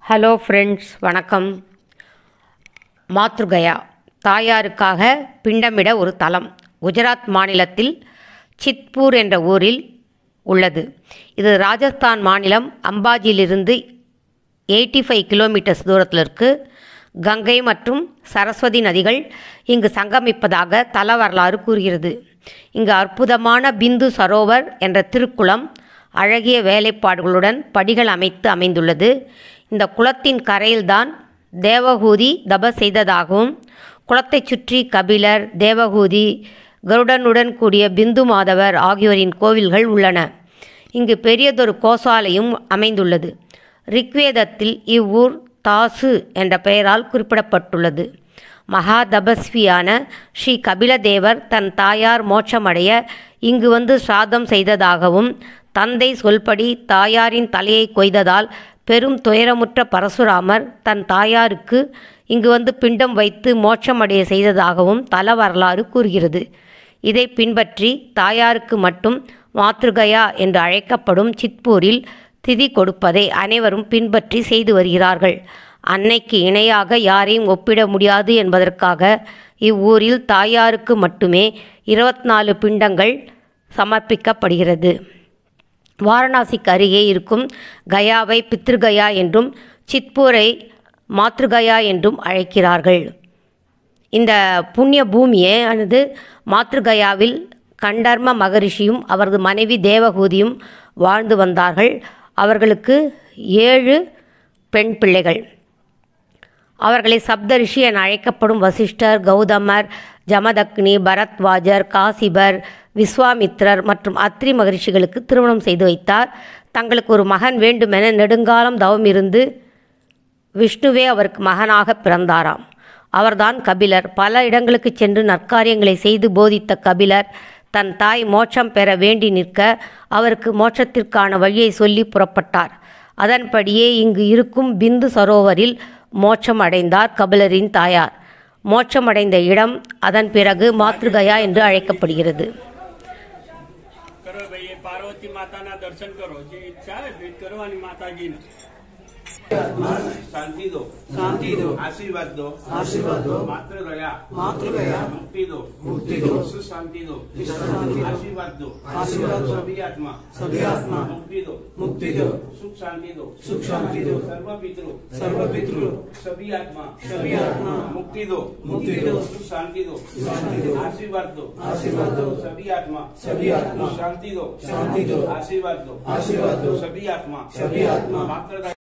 hello friends வணக்கம் மாத்ருகயா தாயாருக்காக பிண்டமிட ஒரு தலம் குஜராத் மாநிலத்தில் சித்பூர் என்ற ஊரில் உள்ளது இது ராஜஸ்தான் மாநிலம் அம்பாஜியிலிருந்து எயிட்டி ஃபைவ் கிலோமீட்டர்ஸ் தூரத்தில் இருக்கு கங்கை மற்றும் சரஸ்வதி நதிகள் இங்கு சங்கமிப்பதாக தல வரலாறு கூறுகிறது இங்கு அற்புதமான பிந்து சரோவர் என்ற திருக்குளம் அழகிய வேலைப்பாடுகளுடன் படிகள் அமைத்து அமைந்துள்ளது இந்த குளத்தின் கரையில்தான் தேவகூதி தப செய்ததாகவும் குளத்தைச் சுற்றி கபிலர் தேவகூதி கருடனுடன் கூடிய பிந்து மாதவர் ஆகியோரின் கோவில்கள் உள்ளன இங்கு பெரியதொரு கோசாலையும் அமைந்துள்ளது ரிக்வேதத்தில் இவ்வூர் தாசு என்ற பெயரால் குறிப்பிடப்பட்டுள்ளது மகா தபஸ்வியான ஸ்ரீ கபிலதேவர் தன் தாயார் மோட்சமடைய இங்கு வந்து சாதம் செய்ததாகவும் தந்தை சொல்படி தாயாரின் தலையை கொய்ததால் பெரும் துயரமுற்ற பரசுராமர் தன் தாயாருக்கு இங்கு வந்து பிண்டம் வைத்து மோட்சமடைய செய்ததாகவும் தல வரலாறு கூறுகிறது இதை பின்பற்றி தாயாருக்கு மட்டும் மாத்ருகயா என்று அழைக்கப்படும் சித்பூரில் திதி கொடுப்பதை அனைவரும் பின்பற்றி செய்து வருகிறார்கள் அன்னைக்கு இணையாக யாரையும் ஒப்பிட முடியாது என்பதற்காக இவ்வூரில் தாயாருக்கு மட்டுமே இருபத்தி நாலு பிண்டங்கள் சமர்ப்பிக்கப்படுகிறது வாரணாசிக்கு அருகே இருக்கும் கயாவை பித்ருகயா என்றும் சித்பூரை மாத்ருகயா என்றும் அழைக்கிறார்கள் இந்த புண்ணிய பூமியே ஆனது மாத்ருகயாவில் கண்டர்ம மகரிஷியும் அவரது மனைவி தேவகூதியும் வாழ்ந்து வந்தார்கள் அவர்களுக்கு ஏழு பெண் பிள்ளைகள் அவர்களை சப்தரிஷி என அழைக்கப்படும் வசிஷ்டர் கௌதமர் ஜமதக்னி பரத்வாஜர் காசிபர் விஸ்வாமித்ரர் மற்றும் அத்ரி மகரிஷிகளுக்கு திருமணம் செய்து வைத்தார் தங்களுக்கு ஒரு மகன் வேண்டுமென நெடுங்காலம் தவம் இருந்து விஷ்ணுவே அவருக்கு மகனாக பிறந்தாராம் அவர்தான் கபிலர் பல இடங்களுக்கு சென்று நற்காரியங்களை செய்து போதித்த கபிலர் தன் தாய் மோட்சம் பெற வேண்டி நிற்க அவருக்கு மோட்சத்திற்கான வழியை சொல்லி புறப்பட்டார் அதன்படியே இங்கு இருக்கும் பிந்து சரோவரில் மோட்சம் அடைந்தார் கபிலரின் தாயார் மோட்சமடைந்த இடம் அதன் பிறகு மாத்ருகயா என்று அழைக்கப்படுகிறது કરો ભાઈ એ પાર્વતી માતાના દર્શન કરો જે ઈચ્છા હોય ભેટ કરવાની માતાજીને શાંતિ દો શાંતિ દો આશીર્વાદ દો આશીર્વાદ દો માત્ર રહ્યા માત્ર ગયા મુક્તિ દો મુક્તિ દો સુખ શાંતિ દો સુખ શાંતિ દો આશીર્વાદ દો આશીર્વાદ દો સભી આત્મા સભી આત્મા મુક્તિ દો મુક્તિ દો સુખ શાંતિ દો સુખ શાંતિ દો સર્વ પિતૃ સર્વ પિતૃ સભી આત્મા સભી આત્મા મુક્તિ દો મુક્તિ દો સુખ શાંતિ દો શાંતિ દો આશીર્વાદ દો આશીર્વાદ દો સભી આત્મા સભી આત્મા શાંતિ દો શાંતિ દો આશીર્વાદ દો આશીર્વાદ દો સભી આત્મા સભી આત્મા માત્ર